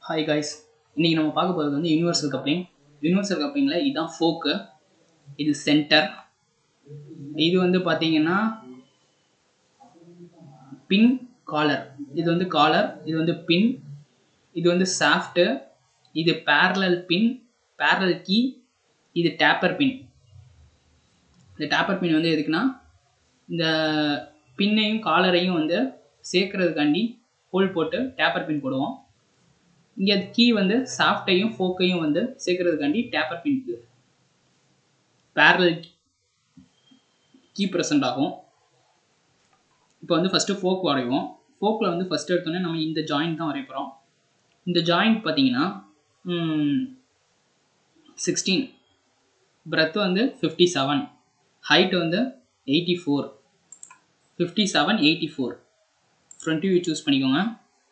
hi guys இன்றைக்கி நம்ம பார்க்க போகிறது வந்து யூனிவர்சல் கப்ளிங் யூனிவர்சல் கப்ளிங்கில் இதுதான் ஃபோக்கு இது சென்டர் இது வந்து பார்த்தீங்கன்னா பின் காலர் இது வந்து காலர் இது வந்து பின் இது வந்து சாஃப்ட்டு இது பேரலல் பின் பேரலல் கீ இது டேப்பர் பின் இந்த டேப்பர் பின் வந்து எதுக்குன்னா இந்த பின்னையும் காலரையும் வந்து சேர்க்கறதுக்காண்டி ஹோல் போட்டு டேப்பர் பின் போடுவோம் இங்கே கீ வந்து சாஃப்டையும் ஃபோக்கையும் வந்து சேர்க்கறதுக்காண்டி taper pin parallel key present ஆகும் இப்போ வந்து ஃபஸ்ட்டு ஃபோக் வரைவோம் ஃபோக்கில் வந்து ஃபஸ்ட்டு எடுத்தோன்னே நம்ம இந்த ஜாயிண்ட் தான் வரைய போகிறோம் இந்த ஜாயிண்ட் பார்த்தீங்கன்னா சிக்ஸ்டீன் பிரெத் வந்து ஃபிஃப்டி செவன் ஹைட் வந்து eighty four fifty seven eighty four front view choose பண்ணிக்கோங்க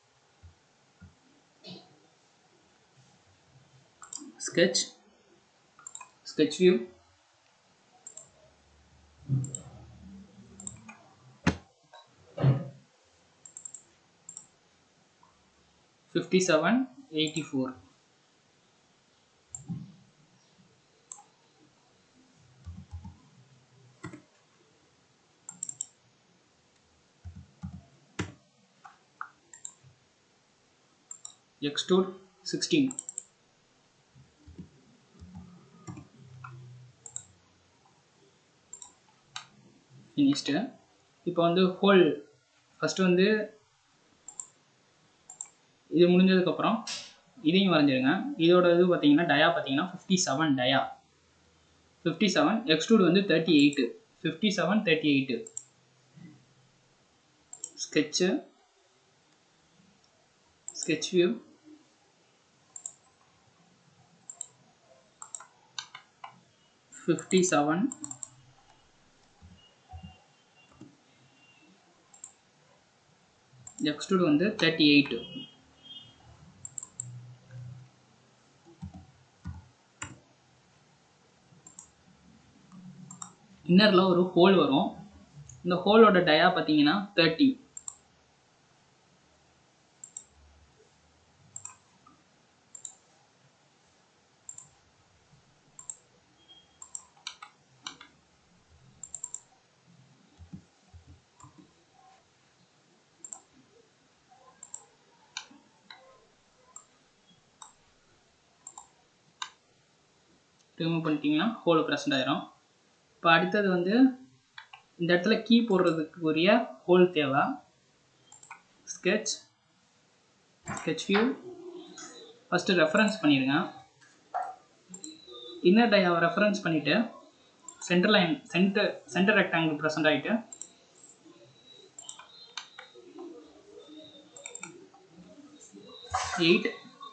sketch sketch view fifty seven eighty four extrude sixteen finished இப்போ வந்து ஹோல் ஃபஸ்ட்டு வந்து இது முடிஞ்சதுக்கப்புறம் இதையும் வரைஞ்சிருங்க இதோட இது பார்த்தீங்கன்னா டயா பார்த்தீங்கன்னா fifty seven dia fifty seven extrude வந்து thirty eight fifty seven thirty eight sketch sketch view fifty seven extrude வந்து தேர்ட்டி எயிட்டு இன்னரில் ஒரு ஹோல் வரும் இந்த ஹோலோட டயா பார்த்தீங்கன்னா தேர்ட்டி ரிமூவ் பண்ணிட்டீங்கன்னா ஹோல் ப்ரெசண்ட் ஆயிரும் இப்போ அடுத்தது வந்து இந்த இடத்துல கீ போடுறதுக்கு உரிய ஹோல் தேவை sketch sketch view first reference பண்ணிடுங்க இன்னர் டயாவை ரெஃபரன்ஸ் பண்ணிவிட்டு centre line centre centre rectangle present ஆகிட்டு எயிட்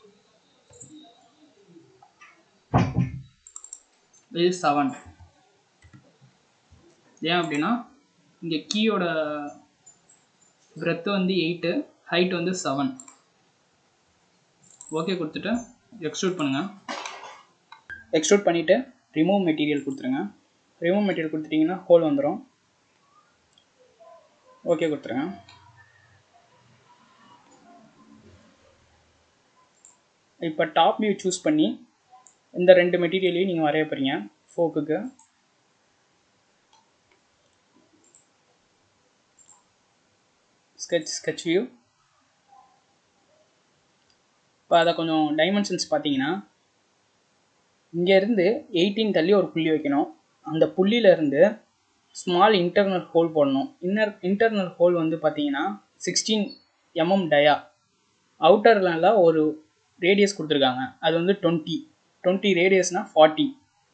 இது செவன் ஏன் அப்படின்னா இங்கே கீயோட பிரெத்து வந்து எயிட்டு ஹைட் வந்து செவன் ஓகே கொடுத்துட்டு எக்ஸ்ட்ரூட் பண்ணுங்கள் எக்ஸ்ட்ரூட் பண்ணிவிட்டு ரிமூவ் மெட்டீரியல் கொடுத்துருங்க ரிமூவ் மெட்டீரியல் கொடுத்துட்டிங்கன்னா ஹோல் வந்துடும் ஓகே கொடுத்துருங்க இப்போ டாப் வியூ சூஸ் பண்ணி இந்த ரெண்டு மெட்டீரியலையும் நீங்கள் வரைய போகிறீங்க ஃபோக்குக்கு ஸ்கெச் ஸ்கெச் வியூ இப்போ அதை கொஞ்சம் டைமென்ஷன்ஸ் பார்த்தீங்கன்னா இங்கேருந்து எயிட்டீன் தள்ளி ஒரு புள்ளி வைக்கணும் அந்த புள்ளியிலேருந்து ஸ்மால் இன்டர்னல் ஹோல் போடணும் இன்னர் இன்டர்னல் ஹோல் வந்து பார்த்தீங்கன்னா சிக்ஸ்டீன் எம்எம் டயா அவுட்டர்ல ஒரு ரேடியஸ் கொடுத்துருக்காங்க அது வந்து டுவெண்ட்டி டுவெண்ட்டி ரேடியஸ்னால் ஃபார்ட்டி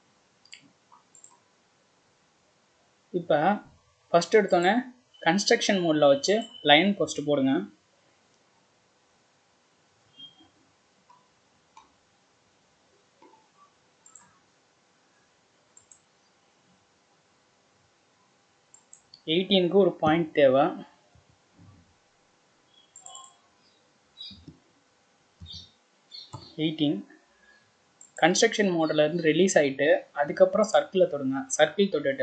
இப்போ ஃபஸ்ட் எடுத்தோன்னே கன்ஸ்ட்ரக்ஷன் மோடில் வச்சு லைன் போஸ்ட் போடுங்க எயிட்டீனுக்கு ஒரு பாயிண்ட் தேவை எயிட்டீன் கன்ஸ்ட்ரக்ஷன் மோடிலேருந்து ரிலீஸ் ஆகிட்டு அதுக்கப்புறம் சர்க்கிளில் தொடுங்க சர்க்கிள் தொட்டுட்டு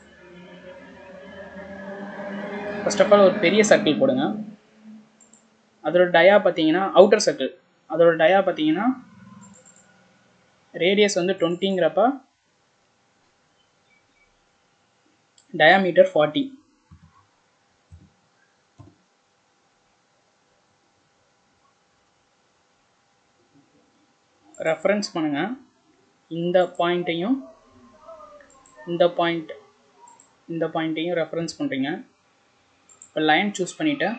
ஃபர்ஸ்ட் ஆஃப் ஆல் ஒரு பெரிய சர்க்கிள் போடுங்க அதோட டயா பார்த்தீங்கன்னா அவுட்டர் சர்க்கிள் அதோட டயா பார்த்தீங்கன்னா ரேடியஸ் வந்து டுவெண்ட்டிங்கிறப்ப டயாமீட்டர் ஃபார்ட்டி ரெஃபரன்ஸ் பண்ணுங்கள் இந்த பாயிண்ட்டையும் இந்த பாயிண்ட் இந்த பாயிண்ட்டையும் ரெஃபரன்ஸ் பண்ணுறீங்க இப்போ லைன் சூஸ் பண்ணிவிட்டு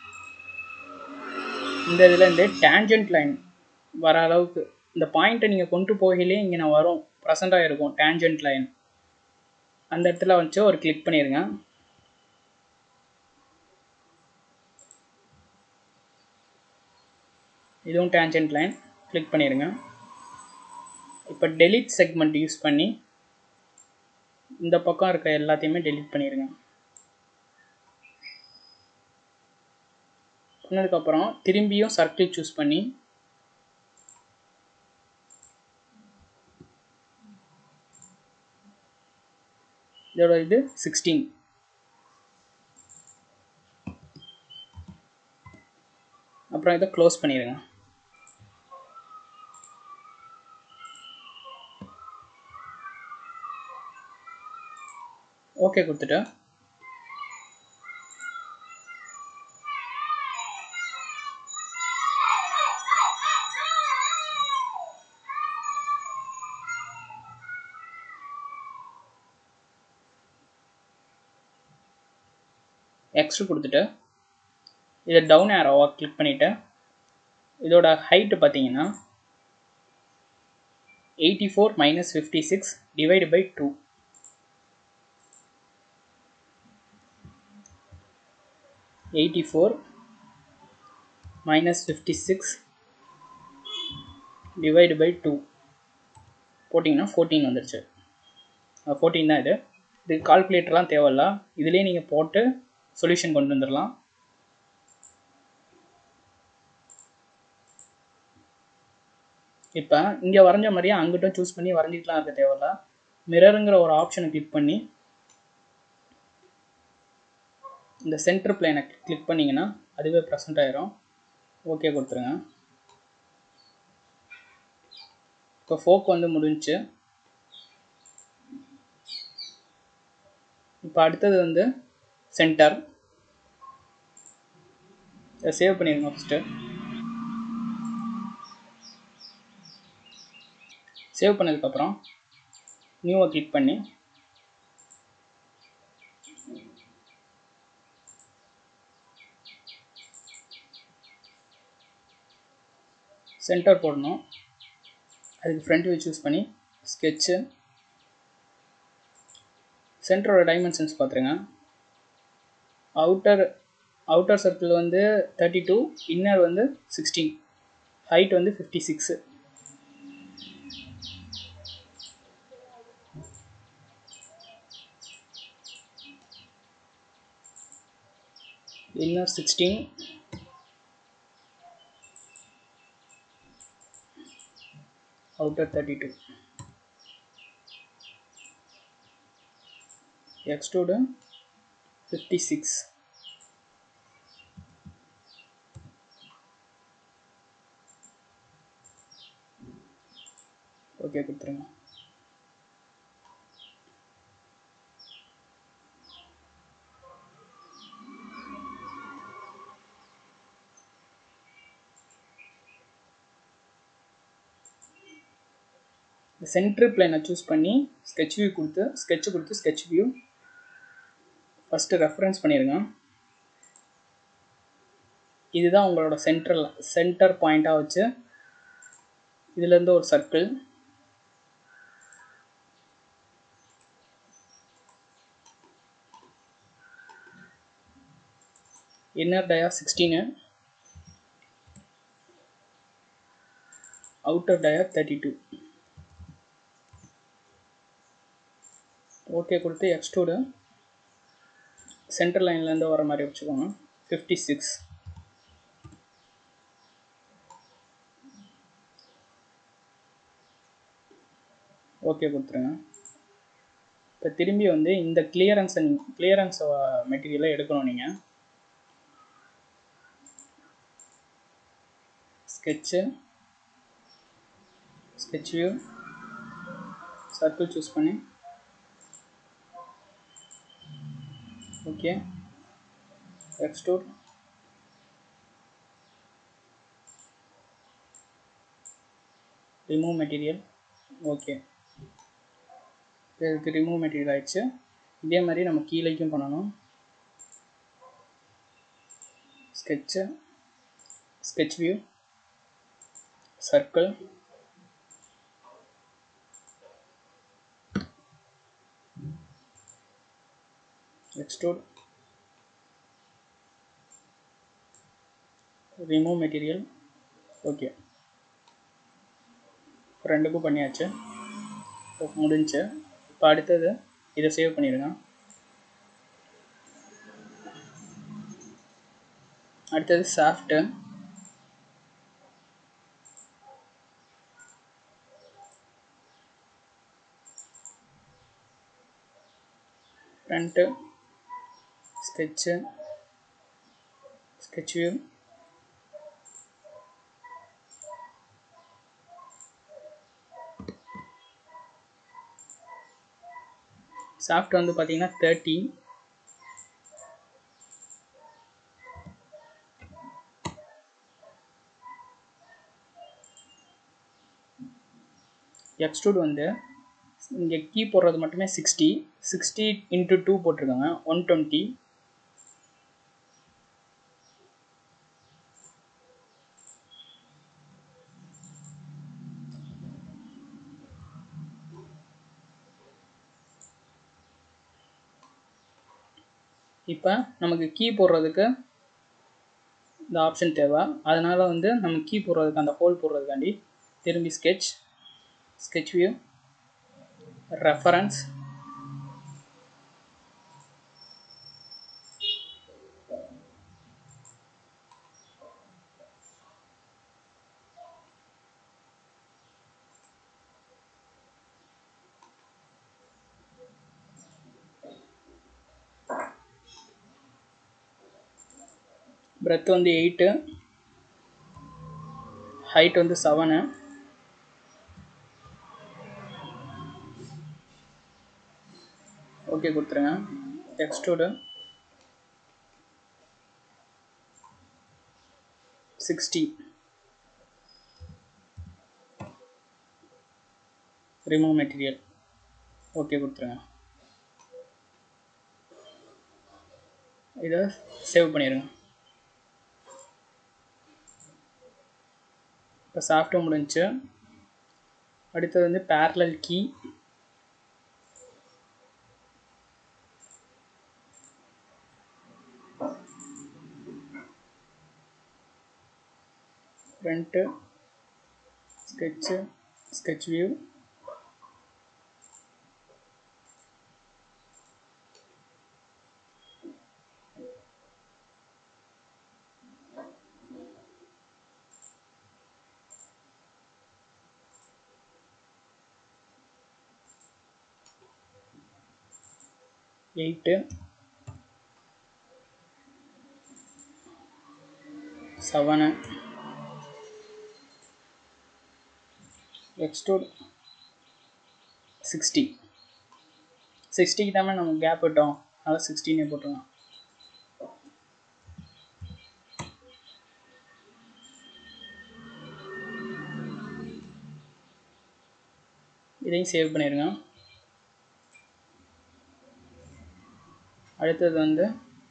இந்த இதில் இருந்து டேஞ்சன்ட் லைன் வர அளவுக்கு இந்த பாயிண்ட்டை நீங்கள் கொண்டு போகலே இங்கே நான் வரும் ப்ரெசண்ட்டாக இருக்கும் டேஞ்சன்ட் லைன் அந்த இடத்துல வச்சு ஒரு கிளிக் பண்ணிடுங்க இதுவும் டேஞ்சன்ட் லைன் கிளிக் பண்ணிடுங்க இப்போ டெலிட் செக்மெண்ட் யூஸ் பண்ணி இந்த பக்கம் இருக்க எல்லாத்தையுமே டெலிட் பண்ணிடுங்க பண்ணதுக்கப்புறம் திரும்பியும் சர்க்கிள் சூஸ் பண்ணி இதோட இது சிக்ஸ்டீன் அப்புறம் இதை க்ளோஸ் பண்ணிடுங்க ஓகே கொடுத்துட்டு எக்ஸ்ட்ரா கொடுத்துட்டு இதை டவுன் ஏரோவாக கிளிக் பண்ணிவிட்டு இதோட ஹைட்டு பார்த்தீங்கன்னா eighty four minus fifty six divide by two eighty four minus fifty six divide by two போட்டிங்கன்னா ஃபோர்டீன் வந்துருச்சு ஃபோர்டீன் தான் இது இதுக்கு கால்குலேட்டர்லாம் தேவையில்ல இதுலேயே நீங்கள் போட்டு சொல்யூஷன் கொண்டு வந்துடலாம் இப்போ இங்கே வரைஞ்ச மாதிரியே அங்கிட்டும் சூஸ் பண்ணி வரைஞ்சிக்கலாம் இருக்க தேவையில்ல மிரருங்கிற ஒரு ஆப்ஷனை கிளிக் பண்ணி இந்த சென்டர் பிளேனை கிளிக் பண்ணிங்கன்னா அதுவே ப்ரெசென்ட் ஆயிரும் ஓகே கொடுத்துருங்க இப்போ ஃபோக் வந்து முடிஞ்சுச்சு இப்போ அடுத்தது வந்து சென்டர் இதை சேவ் பண்ணிடுங்க ஃபஸ்ட்டு சேவ் பண்ணதுக்கப்புறம் நியூவை கிளிக் பண்ணி சென்டர் போடணும் அதுக்கு ஃப்ரண்ட் வியூ சூஸ் பண்ணி ஸ்கெட்சு சென்டரோட டைமென்ஷன்ஸ் பார்த்துருங்க அவுட்டர் அவுட்டர் சர்க்கிள் வந்து தேர்ட்டி டூ இன்னர் வந்து சிக்ஸ்டீன் ஹைட் வந்து fifty six inner sixteen outer 32 extrude 56 okay கொடுத்துருங்க சென்ட்ரு பிளேனை சூஸ் பண்ணி ஸ்கெட்ச் வியூ கொடுத்து ஸ்கெட்ச் கொடுத்து ஸ்கெட்ச் வியூ ஃபஸ்ட்டு ரெஃபரன்ஸ் பண்ணிடுங்க இதுதான் உங்களோட சென்ட்ரல் சென்டர் பாயிண்ட்டாக வச்சு இதுலேருந்து ஒரு circle inner dia sixteen outer dia thirty two okay கொடுத்து எக்ஸ்டூடு சென்டர் லைன்லேருந்து வர மாதிரி வச்சுக்கோங்க ஃபிஃப்டி சிக்ஸ் ஓகே கொடுத்துருங்க இப்போ திரும்பி வந்து இந்த கிளியரன்ஸை கிளியரன்ஸ் மெட்டீரியலை எடுக்கணும் நீங்கள் sketch sketch view circle choose பண்ணி okay extrude remove material okay இதுக்கு ரிமூவ் மெட்டீரியல் ஆயிடுச்சு இதே மாதிரி நம்ம கீழேக்கும் பண்ணணும் sketch sketch view circle extrude remove material okay ரெண்டுக்கும் பண்ணியாச்சு இப்போ முடிஞ்சு இப்போ அடுத்தது இதை சேவ் பண்ணிடுங்க அடுத்தது shaft front sketch sketch view shaft வந்து பார்த்தீங்கன்னா தேர்ட்டி எக்ஸ்ட்ரூட் வந்து இங்கே கீ போடுறது மட்டுமே சிக்ஸ்டி சிக்ஸ்டி இன்ட்டு டூ போட்டிருக்காங்க ஒன் டுவெண்ட்டி இப்போ நமக்கு கீ போடுறதுக்கு இந்த ஆப்ஷன் தேவை அதனால் வந்து நம்ம கீ போடுறதுக்கு அந்த ஹோல் போடுறதுக்காண்டி திரும்பி sketch sketch view reference breadth வந்து எயிட்டு ஹைட் வந்து செவனு ஓகே கொடுத்துருங்க extrude sixty remove material okay கொடுத்துருங்க இதை சேவ் பண்ணிடுங்க இப்போ சாஃப்ட்வேர் முடிஞ்சு அடுத்தது வந்து parallel key front sketch sketch view eight seven extrude sixty சிக்ஸ்டிக்கு தானே நம்ம கேப் விட்டோம் அதனால் சிக்ஸ்டீனே போட்டுருங்க இதையும் சேவ் பண்ணிடுங்க அடுத்தது வந்து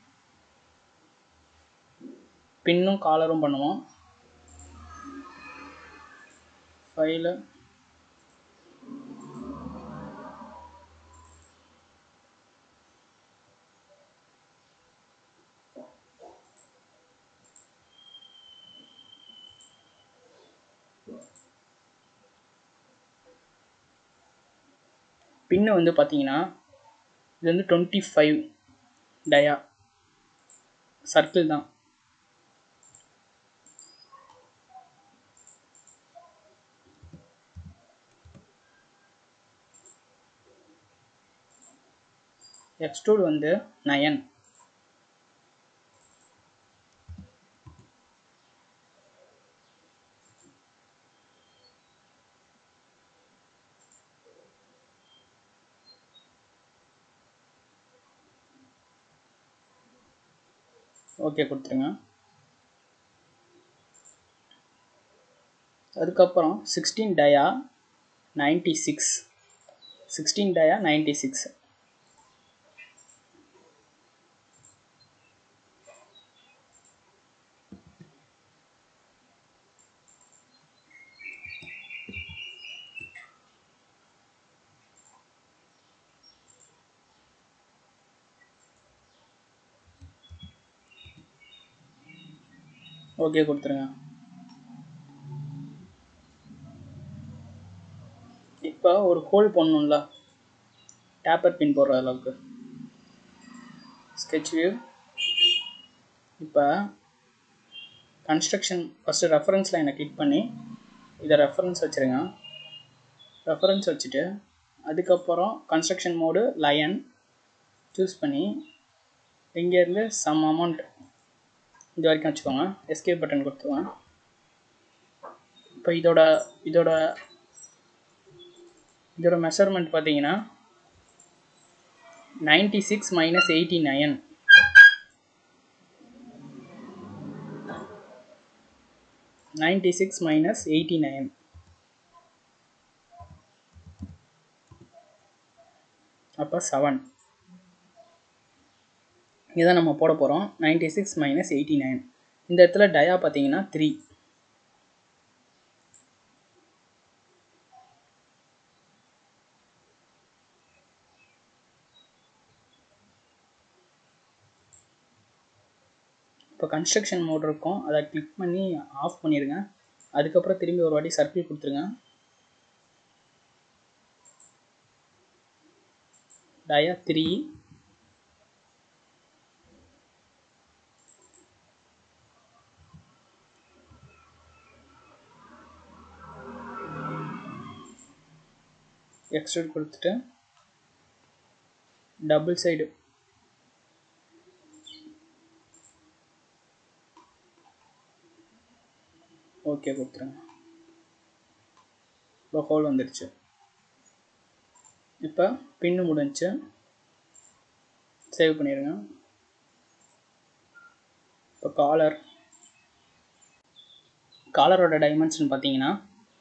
பின்னும் காலரும் பண்ணுவோம் ஃபைலு பின்னு வந்து பார்த்தீங்கன்னா இது வந்து டுவெண்ட்டி ஃபைவ் டயா சர்க்கிள் தான் எக்ஸ்ட்ரூட் வந்து நயன் ஓகே கொடுத்துருங்க அதுக்கப்புறம் sixteen dia ninety six sixteen dia ninety six okay கொடுத்துருங்க இப்போ ஒரு ஹோல் போடணும்ல டேப்பர் பின் போடுற அளவுக்கு ஸ்கெட்ச் வியூ இப்போ கன்ஸ்ட்ரக்ஷன் ஃபஸ்ட்டு ரெஃபரன்ஸ் லைனை கிளிக் பண்ணி இதை ரெஃபரன்ஸ் வச்சுருங்க ரெஃபரன்ஸ் வச்சுட்டு அதுக்கப்புறம் கன்ஸ்ட்ரக்ஷன் மோடு லயன் சூஸ் பண்ணி இங்கேருந்து சம் அமௌண்ட் இது வரைக்கும் வச்சுக்கோங்க எஸ்கேப் பட்டன் கொடுத்துருவேன் இப்போ இதோட இதோட இதோட மெஷர்மெண்ட் பார்த்தீங்கன்னா ninety six minus eighty nine ninety six minus eighty nine அப்போ செவன் இதை நம்ம போட போகிறோம் ninety six minus eighty nine இந்த இடத்துல டயா பார்த்தீங்கன்னா த்ரீ இப்போ கன்ஸ்ட்ரக்ஷன் மோட் இருக்கும் அதை கிளிக் பண்ணி ஆஃப் பண்ணிடுங்க அதுக்கப்புறம் திரும்பி ஒரு வாட்டி சர்க்கிள் கொடுத்துருங்க டயா த்ரீ எக்ஸ்ட்ரூட் கொடுத்துட்டு டபுள் சைடு ஓகே கொடுத்துருங்க இப்போ ஹோல் வந்துடுச்சு இப்போ பின்னு முடிஞ்சு சேவ் பண்ணிடுங்க இப்போ காலர் காலரோட டைமென்ஷன் பார்த்தீங்கன்னா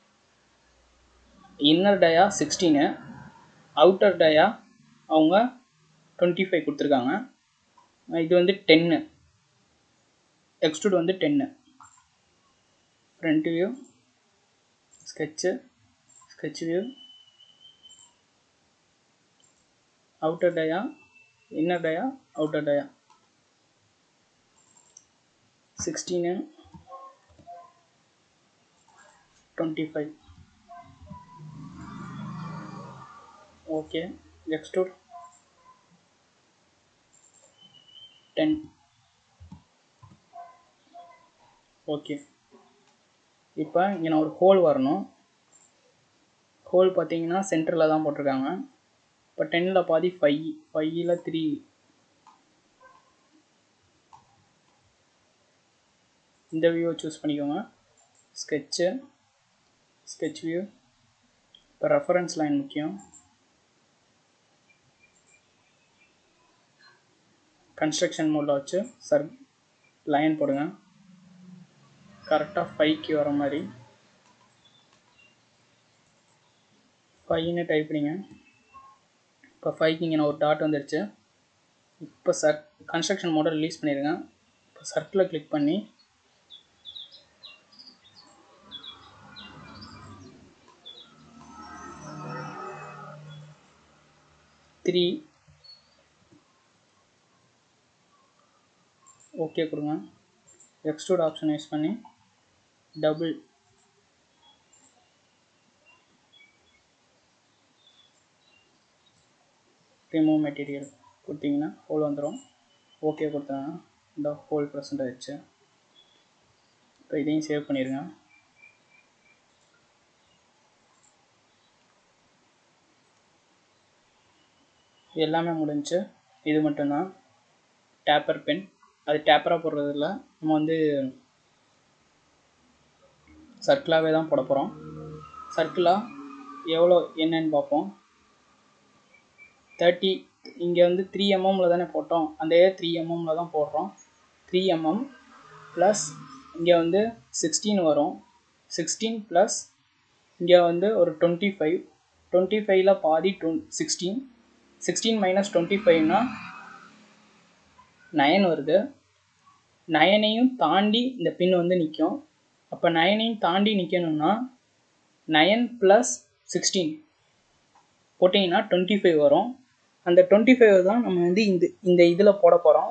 inner dia sixteen outer dia அவங்க டுவெண்ட்டி ஃபைவ் கொடுத்துருக்காங்க இது வந்து டென்னு எக்ஸ்ட்ரூட் வந்து ten front view sketch sketch view outer dia inner dia outer dia sixteen twenty five okay extrude ten okay இப்போ இங்கே நான் ஒரு ஹோல் வரணும் ஹோல் பார்த்தீங்கன்னா சென்டரில் தான் போட்டிருக்காங்க இப்போ டென்னில் பாதி ஃபைவ் ஃபைவ்ல த்ரீ இந்த வியூவை சூஸ் பண்ணிக்கோங்க ஸ்கெட்சு ஸ்கெட்ச் வியூ இப்போ ரெஃபரன்ஸ் லைன் முக்கியம் கன்ஸ்ட்ரக்ஷன் மோடில் வச்சு சர் லைன் போடுங்க கரெக்டாக ஃபைவ்க்கு வர மாதிரி ஃபைவ்னு டைப் பண்ணிங்க இப்போ ஃபைவ்க்கு இங்கே ஒரு டாட் வந்துடுச்சு இப்போ சர் கன்ஸ்ட்ரக்ஷன் மோடை ரிலீஸ் பண்ணிடுங்க இப்போ சர்க்கிளை கிளிக் பண்ணி த்ரீ ஓகே கொடுங்க எக்ஸ்ட்ரூட் ஆப்ஷன் யூஸ் பண்ணி டபுள் ரிமூவ் மெட்டீரியல் கொடுத்தீங்கன்னா ஹோல் வந்துடும் ஓகே கொடுத்தாங்க இந்த ஹோல் ப்ரெசண்ட் ஆயிடுச்சு இப்போ இதையும் சேவ் பண்ணிடுங்க எல்லாமே முடிஞ்சு இது மட்டும்தான் டேப்பர் பென் அது டேப்பராக போடுறது இல்லை நம்ம வந்து சர்க்கிளாகவே தான் போட போகிறோம் சர்க்கிளாக எவ்வளோ என்னன்னு பார்ப்போம் தேர்ட்டி இங்கே வந்து த்ரீ எம்எம்மில் தானே போட்டோம் அந்த த்ரீ எம்எம்மில் தான் போடுறோம் த்ரீ எம்எம் ப்ளஸ் இங்கே வந்து சிக்ஸ்டீன் வரும் சிக்ஸ்டீன் ப்ளஸ் இங்கே வந்து ஒரு டுவெண்ட்டி ஃபைவ் டுவெண்ட்டி ஃபைவ்ல பாதி டுவென் சிக்ஸ்டீன் சிக்ஸ்டீன் மைனஸ் டுவெண்ட்டி ஃபைவ்னா நயன் வருது நயனையும் தாண்டி இந்த பின் வந்து நிற்கும் அப்போ நயனையும் தாண்டி நிற்கணும்னா நயன் ப்ளஸ் சிக்ஸ்டீன் போட்டிங்கன்னா டுவெண்ட்டி ஃபைவ் வரும் அந்த டுவெண்ட்டி ஃபைவ் தான் நம்ம வந்து இந்த இந்த இதில் போட போகிறோம்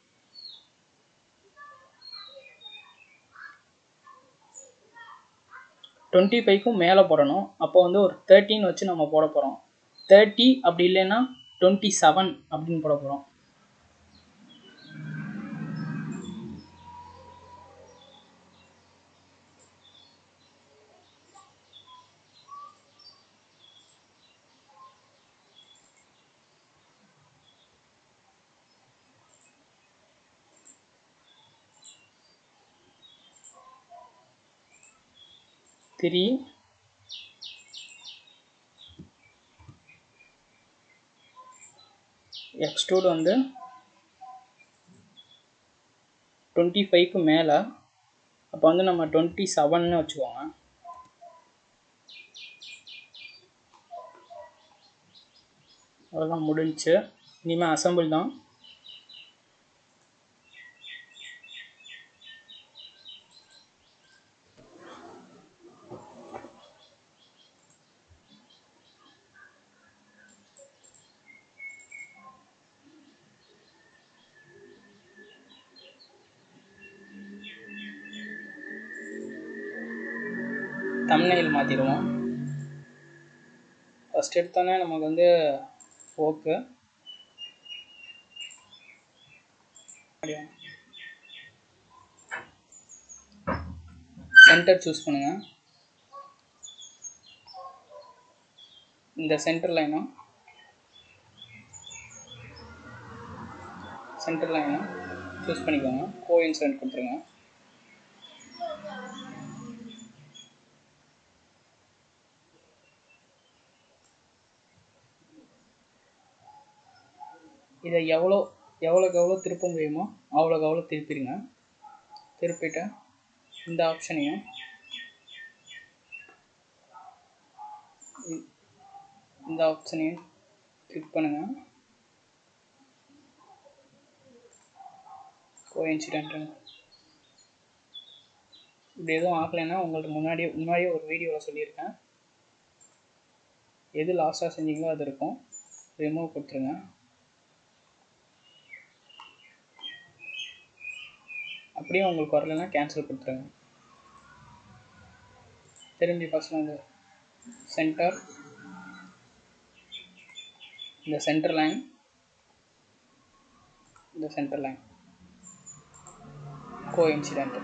டுவெண்ட்டி ஃபைவ்க்கும் மேலே போடணும் அப்போ வந்து ஒரு தேர்ட்டின் வச்சு நம்ம போட போகிறோம் தேர்ட்டி அப்படி இல்லைன்னா டுவெண்ட்டி செவன் அப்படின்னு போட போகிறோம் த்ரீ எக்ஸ்ட்ரூட் வந்து டுவெண்ட்டி ஃபைவ்க்கு மேலே அப்போ வந்து நம்ம டுவெண்ட்டி செவன்னு வச்சுக்கோங்க அவ்வளோதான் முடிஞ்சுச்சு இனிமேல் அசம்பிள் தான் தம்னைல் மாற்றிடுவோம் ஃபஸ்ட் எடுத்தோன்னே நமக்கு வந்து ஓக்கு சென்டர் சூஸ் பண்ணுங்க இந்த சென்டர் லைனும் சென்டர் லைனும் சூஸ் பண்ணிக்கோங்க கோ இன்சிடென்ட் கொடுத்துருங்க இதை எவ்வளோ எவ்வளோக்கு எவ்வளோ திருப்ப முடியுமோ அவ்வளோக்கு எவ்வளோ திருப்பிடுங்க திருப்பிட்டு இந்த ஆப்ஷனையும் இ- இந்த ஆப்ஷனையும் கிளிக் பண்ணுங்கள் கோஇன்சிடென்ட் இப்படி எதுவும் ஆகலைன்னா உங்களுக்கு முன்னாடியே முன்னாடியே ஒரு வீடியோவில் சொல்லியிருக்கேன் எது லாஸ்ட்டாக செஞ்சீங்களோ அது இருக்கும் ரிமூவ் கொடுத்துருங்க அப்படியே உங்களுக்கு வரலைன்னா கேன்சல் கொடுத்துருங்க திரும்பி ஃபஸ்ட் வந்து சென்டர் இந்த சென்டர் லைன் இந்த சென்டர் லைன் கோ இன்சிடென்ட்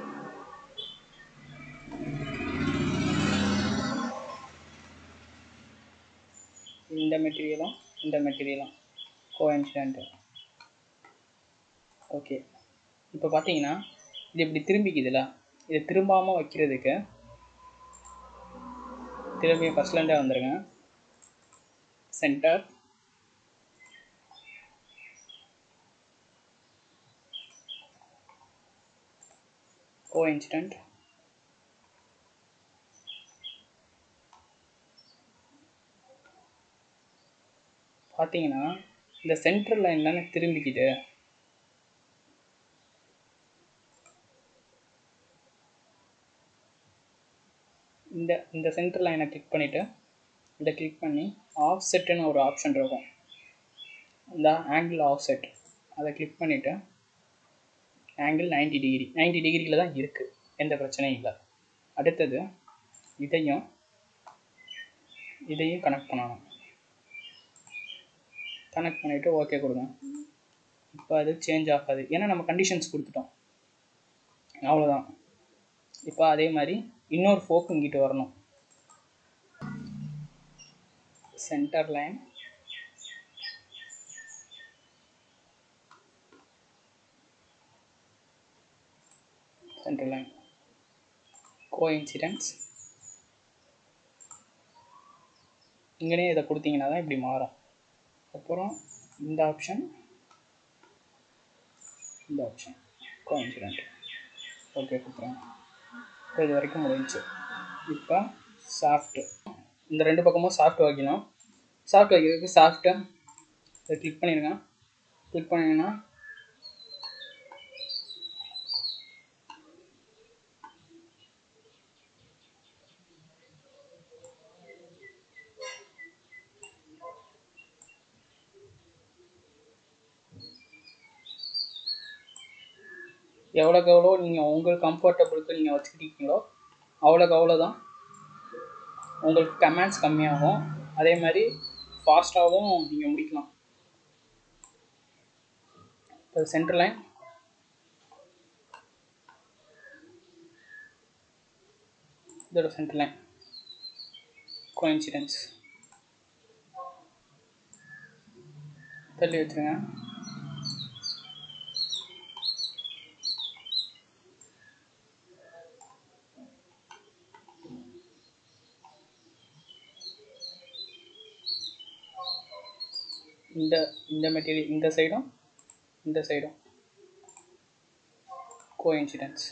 இந்த மெட்டீரியலும் இந்த மெட்டீரியலும் கோ இன்சிடென்ட் ஓகே இப்போ பார்த்தீங்கன்னா இது இப்படி திரும்பிக்குதுல இதை திரும்பாமல் வைக்கிறதுக்கு திரும்பி ஃபஸ்ட்லேருந்தே வந்துடுங்க சென்டர் கோ இன்சிடென்ட் பார்த்தீங்கன்னா இந்த சென்டர் லைன் தானே திரும்பிக்குது இந்த இந்த சென்டர் லைனை கிளிக் பண்ணிவிட்டு இதை கிளிக் பண்ணி ஆஃப் செட்டுன்னு ஒரு ஆப்ஷன் இருக்கும் இந்த ஆங்கிள் ஆஃப் செட் அதை கிளிக் பண்ணிவிட்டு ஆங்கிள் 90 டிகிரி 90 டிகிரியில் தான் இருக்குது எந்த பிரச்சனையும் இல்லை அடுத்தது இதையும் இதையும் கனெக்ட் பண்ணணும் கனெக்ட் பண்ணிவிட்டு ஓகே கொடுங்க இப்போ அது சேஞ்ச் ஆகாது ஏன்னா நம்ம கண்டிஷன்ஸ் கொடுத்துட்டோம் அவ்வளோதான் இப்போ அதே மாதிரி இன்னொரு ஃபோக் இங்கிட்டு வரணும் centre line centre line coincidence இங்கனே இதை கொடுத்தீங்கன்னா தான் இப்படி மாறும் அப்புறம் இந்த ஆப்ஷன் இந்த ஆப்ஷன் கோஇன்சிடென்ட் ஓகே கொடுத்துருங்க இப்போ இது வரைக்கும் முடிஞ்சுச்சு இப்போ சாஃப்ட்டு இந்த ரெண்டு பக்கமும் சாஃப்ட் வைக்கணும் சாஃப்ட் வைக்கிறதுக்கு சாஃப்ட்டை இதை கிளிக் பண்ணிடுங்க கிளிக் பண்ணிங்கன்னா எவ்வளோக்கு எவ்வளோ நீங்கள் உங்கள் கம்ஃபர்டபுளுக்கு நீங்கள் வச்சுக்கிட்டீங்களோ அவ்வளோக்கு அவ்வளோ தான் உங்களுக்கு கமெண்ட்ஸ் கம்மியாகும் அதே மாதிரி ஃபாஸ்ட்டாகவும் நீங்கள் முடிக்கலாம் இப்போ சென்டர் லைன் இதோட சென்டர் லைன் கோயின்சிடென்ஸ் தள்ளி வச்சுருங்க இந்த இந்த மெட்டீரியல் இந்த சைடும் இந்த சைடும் கோஇன்சிடென்ஸ்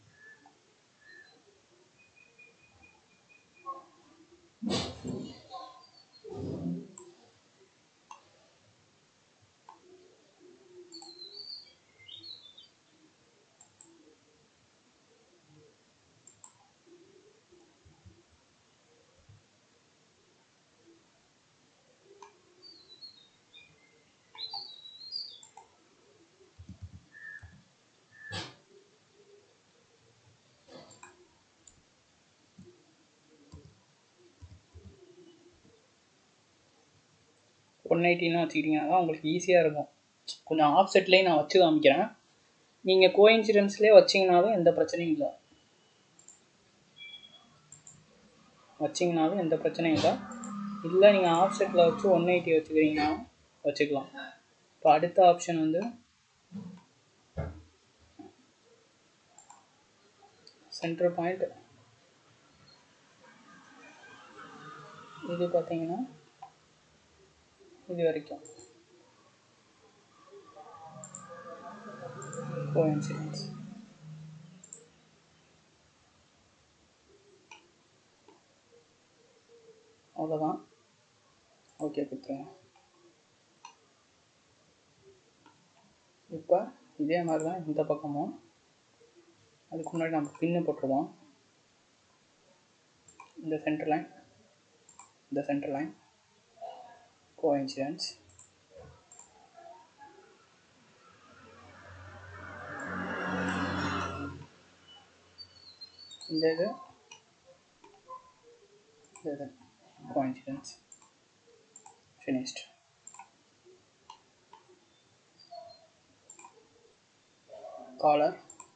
ஒன் எயிட்டின்னு வச்சுக்கிட்டிங்கன்னா தான் உங்களுக்கு ஈஸியாக இருக்கும் கொஞ்சம் ஆஃப் செட்லேயே நான் வச்சு காமிக்கிறேன் நீங்கள் கோஇன்சிடென்ஸ்லேயே வச்சிங்கனாலும் எந்த பிரச்சனையும் இல்லை வச்சிங்கனாலும் எந்த பிரச்சனையும் இல்லை இல்லை நீங்கள் ஆஃப் செட்டில் வச்சு ஒன் எயிட்டி வச்சுக்கிறீங்கனாலும் வச்சுக்கலாம் இப்போ அடுத்த ஆப்ஷன் வந்து சென்டர் பாயிண்ட் இது பார்த்தீங்கன்னா இது வரைக்கும் கோஇன்சிடென்ஸ் அவ்வளோதான் ஓகே கொடுத்துருங்க இப்போ இதே மாதிரி தான் இந்த பக்கமும் அதுக்கு முன்னாடி நம்ம பின்னு போட்டுருவோம் இந்த சென்டர் லைன் இந்த சென்டர் லைன் coincidence இந்த இது இந்த இது coincidence finished collar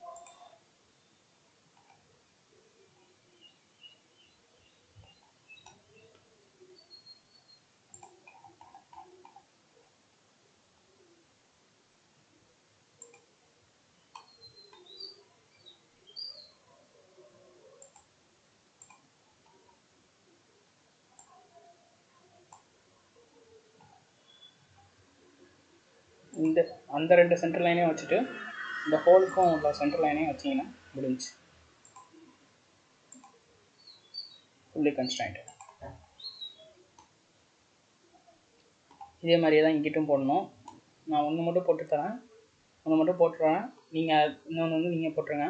இந்த அந்த ரெண்டு சென்டர் லைனையும் வச்சுட்டு இந்த ஹோலுக்கும் உள்ள சென்டர் லைனையும் வச்சிங்கன்னா முடிஞ்சு ஃபுல்லி கன்ஸ்டன்ட் இதே மாதிரியே தான் இங்கிட்டும் போடணும் நான் ஒன்று மட்டும் போட்டு தரேன் ஒன்று மட்டும் போட்டுறேன் நீங்கள் இன்னொன்று வந்து நீங்கள் போட்டுருங்க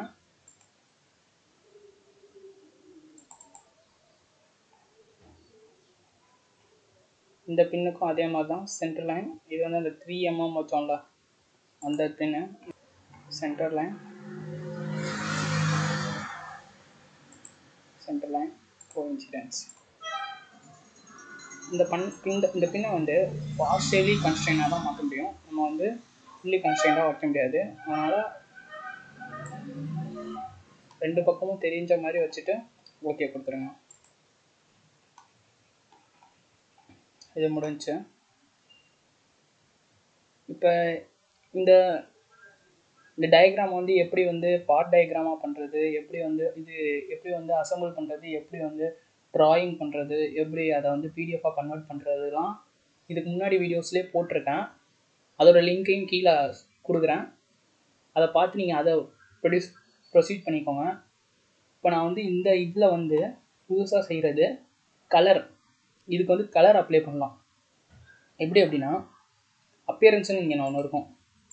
இந்த பின்னுக்கும் அதே மாதிரி தான் சென்டர் லைன் இது வந்து அந்த த்ரீ எம்எம் வச்சோம்ல அந்த pin centre line centre line coincidence இந்த பண் இந்த இந்த பின்னை வந்து பார்ஷியலி கன்ஸ்டைனாக தான் மாற்ற முடியும் நம்ம வந்து ஃபுல்லி கன்ஸ்டைனாக வைக்க முடியாது அதனால் ரெண்டு பக்கமும் தெரிஞ்ச மாதிரி வச்சுட்டு ஓகே கொடுத்துருங்க இது முடிஞ்சுச்சு இப்போ இந்த இந்த டயக்ராம் வந்து எப்படி வந்து பார்ட் டயக்ராமாக பண்ணுறது எப்படி வந்து இது எப்படி வந்து அசம்பிள் பண்ணுறது எப்படி வந்து ட்ராயிங் பண்ணுறது எப்படி அதை வந்து பிடிஎஃபாக கன்வெர்ட் பண்ணுறதுலாம் இதுக்கு முன்னாடி வீடியோஸ்லேயே போட்டிருக்கேன் அதோட லிங்க்கையும் கீழே கொடுக்குறேன் அதை பார்த்து நீங்கள் அதை ப்ரொடியூஸ் ப்ரொசீட் பண்ணிக்கோங்க இப்போ நான் வந்து இந்த இதில் வந்து புதுசாக செய்கிறது கலர் இதுக்கு வந்து கலர் அப்ளை பண்ணலாம் எப்படி அப்படின்னா அப்பியரன்ஸ்னு இங்கே ஒன்று இருக்கும்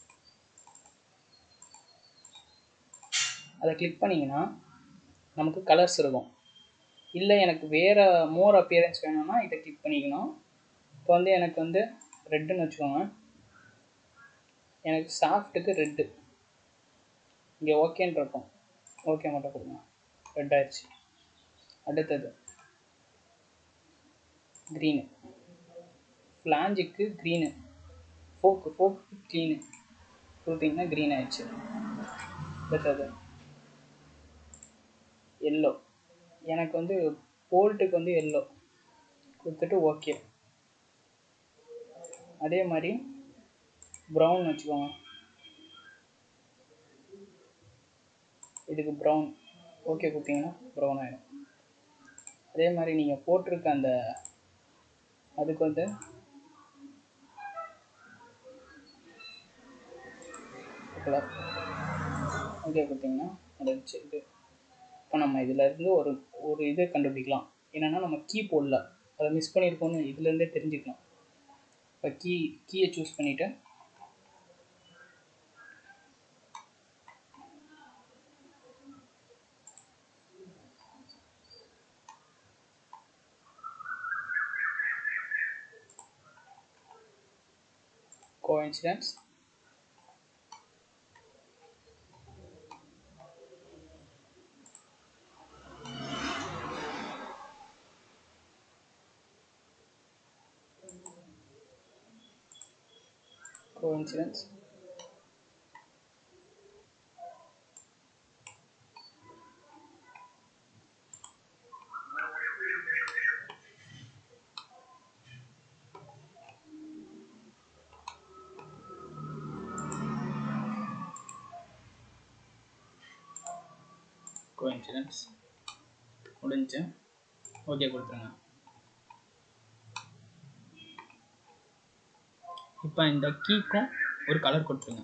அதை கிளிக் பண்ணிங்கன்னா நமக்கு கலர்ஸ் இருக்கும் இல்லை எனக்கு வேறு மோர் அப்பியரன்ஸ் வேணும்னா இதை கிளிக் பண்ணிக்கணும் இப்போ வந்து எனக்கு வந்து ரெட்டுன்னு வச்சுக்கோங்க எனக்கு சாஃப்ட்டுக்கு ரெட்டு இங்கே ஓகேன்னு இருக்கும் ஓகே மட்டும் கொடுங்க ரெட் ஆயிடுச்சு அடுத்தது க்ரீனு ஃப்ளாஞ்சுக்கு க்ரீனு ஃபோக்கு ஃபோக்கு க்ரீனு கொடுத்தீங்கன்னா க்ரீன் ஆயிடுச்சு அடுத்தது எல்லோ எனக்கு வந்து போல்ட்டுக்கு வந்து எல்லோ கொடுத்துட்டு ஓகே அதே மாதிரி ப்ரௌன் வச்சுக்கோங்க இதுக்கு ப்ரௌன் ஓகே கொடுத்தீங்கன்னா ப்ரௌன் ஆகிடும் அதே மாதிரி நீங்கள் போட்டிருக்க அந்த அதுக்கு வந்து கலர் ஓகே கொடுத்தீங்கன்னா முடிஞ்சு இது இப்போ நம்ம இதிலேருந்து ஒரு ஒரு இது கண்டுபிடிக்கலாம் என்னென்னா நம்ம கீ போடல அதை மிஸ் பண்ணியிருக்கோன்னு இதுலேருந்தே தெரிஞ்சுக்கலாம் இப்போ கீ கீயை சூஸ் பண்ணிவிட்டு coincidence coincidence கோஇன்சிடென்ஸ் முடிஞ்சு ஓகே கொடுத்துருங்க இப்போ இந்த கீக்கும் ஒரு கலர் கொடுத்துருங்க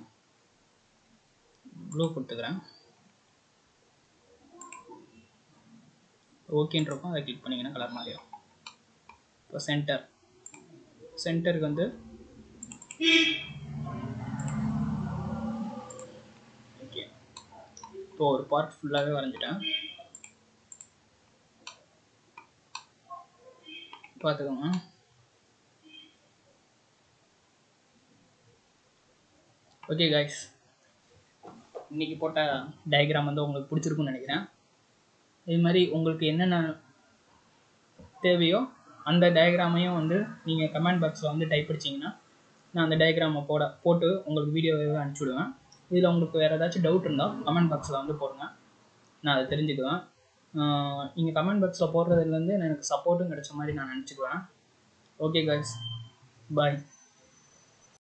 ப்ளூ கொடுத்துக்கிறேன் ஓகேன்றப்போ அதை கிளிக் பண்ணிங்கன்னா கலர் மாறிடும் இப்போ சென்டர் சென்டருக்கு வந்து ஓகே இப்போ ஒரு பார்ட் ஃபுல்லாகவே வரைஞ்சிட்டேன் பார்த்துக்கோங்க ஓகே காய்ஸ் இன்றைக்கி போட்ட டயக்ராம் வந்து உங்களுக்கு பிடிச்சிருக்குன்னு நினைக்கிறேன் இது மாதிரி உங்களுக்கு என்னென்ன தேவையோ அந்த டயக்ராமையும் வந்து நீங்கள் கமெண்ட் பாக்ஸில் வந்து டைப் அடிச்சிங்கன்னா நான் அந்த டயக்ராமை போட போட்டு உங்களுக்கு வீடியோவே அனுப்பிச்சி விடுவேன் இதில் உங்களுக்கு வேறு ஏதாச்சும் டவுட் இருந்தால் கமெண்ட் பாக்ஸில் வந்து போடுங்க நான் அதை தெரிஞ்சுக்குவேன் நீங்கள் கமெண்ட் பாக்ஸில் போடுறதுலேருந்து எனக்கு சப்போர்ட்டும் கிடைச்ச மாதிரி நான் நினச்சிக்குவேன் ஓகே காய்ஸ் பாய்